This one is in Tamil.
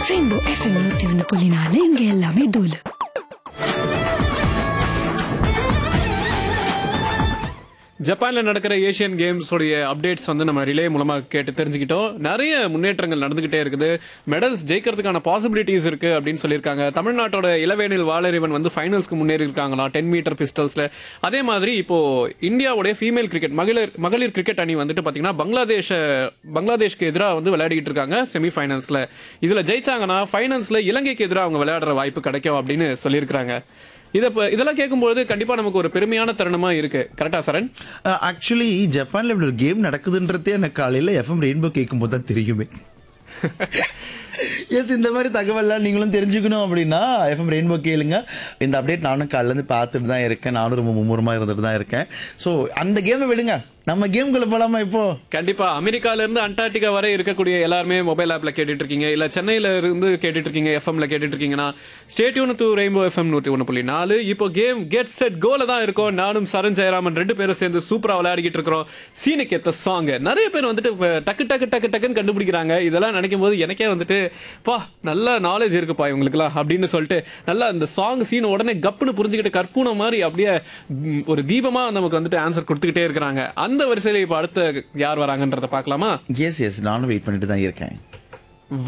ரெயின்போ எஃப்எம் நூத்தி ஒன்று புள்ளி நாலு இங்க எல்லாமே தூளு ஜப்பான்ல நடக்கிற ஏசியன் கேம்ஸ் உடைய அப்டேட்ஸ் வந்து நம்ம ரிலே மூலமா கேட்டு தெரிஞ்சுக்கிட்டோம் நிறைய முன்னேற்றங்கள் நடந்துகிட்டே இருக்குது மெடல்ஸ் ஜெயிக்கிறதுக்கான பாசிபிலிட்டிஸ் இருக்கு அப்படின்னு சொல்லியிருக்காங்க தமிழ்நாட்டோட இளவேனில் வாளறிவன் வந்து ஃபைனல்ஸ்க்கு முன்னேறி இருக்காங்களா டென் மீட்டர் பிஸ்டல்ஸ்ல அதே மாதிரி இப்போ இந்தியாவுடைய ஃபீமேல் கிரிக்கெட் மகளிர் மகளிர் கிரிக்கெட் அணி வந்துட்டு பாத்தீங்கன்னா பங்களாதேஷ பங்களாதேஷ்க்கு எதிராக வந்து விளையாடிட்டு இருக்காங்க செமி ஃபைனல்ஸ்ல இதுல ஜெயிச்சாங்கன்னா ஃபைனல்ஸ்ல இலங்கைக்கு எதிராக அவங்க விளையாடுற வாய்ப்பு கிடைக்கும் அப்படின்னு சொல்லியிருக்காங்க இத இப்ப- இதெல்லாம் கேட்கும்போது கண்டிப்பா நமக்கு ஒரு பெருமையான தருணமா இருக்கு கரெக்டா சரண் ஆக்சுவலி ஜப்பான்ல இப்படி ஒரு கேம் நடக்குதுன்றதே எனக்கு காலையில எஃப்எம் ரெயின்போ கேட்கும் போது தான் தெரியுமே எஸ் இந்த மாதிரி தகவல்லாம் நீங்களும் தெரிஞ்சுக்கணும் அப்படின்னா எஃப்எம் ரெயின்போ கேளுங்க இந்த அப்டேட் நானும் காலையில இருந்து பார்த்துட்டு தான் இருக்கேன் நானும் ரொம்ப மும்முரமா இருந்துட்டு தான் இருக்கேன் ஸோ அந்த கேமை விடுங்க நம்ம கேம்குள்ள போலாமா இப்போ கண்டிப்பா அமெரிக்கால இருந்து அண்டார்டிகா வரை இருக்கக்கூடிய எல்லாருமே மொபைல் ஆப்ல கேட்டுட்டு இருக்கீங்க இல்ல சென்னையில இருந்து கேட்டுட்டு இருக்கீங்க எஃப்எம்ல கேட்டுட்டு இருக்கீங்கன்னா ஸ்டேட்யூன் டூ ரெயின்போ எஃப்எம் நூத்தி ஒன்று புள்ளி நாலு இப்போ கேம் கெட் செட் கோல தான் இருக்கோம் நானும் சரண் ஜெயராமன் ரெண்டு பேரும் சேர்ந்து சூப்பரா விளையாடிக்கிட்டு இருக்கிறோம் சீனுக்கு ஏத்த சாங் நிறைய பேர் வந்துட்டு இப்ப டக்கு டக்கு டக்கு டக்குன்னு கண்டுபிடிக்கிறாங்க இதெல்லாம் நினைக்கும் போது எனக்கே வந்துட்டு பா நல்ல நாலேஜ் இருக்குப்பா இவங்களுக்குலாம் அப்படின்னு சொல்லிட்டு நல்லா இந்த சாங் சீன் உடனே கப்புன்னு புரிஞ்சுக்கிட்டு கற்பூனம் மாதிரி அப்படியே ம், ஒரு தீபமா நமக்கு வந்துட்டு ஆன்சர் கொடுத்துக்கிட்டே இருக்கிறாங்க அந்த வரிசையில இப்ப அடுத்த யார் வராங்கன்றத பார்க்கலாமா எஸ் எஸ் நானும் வெயிட் பண்ணிட்டு தான் இருக்கேன்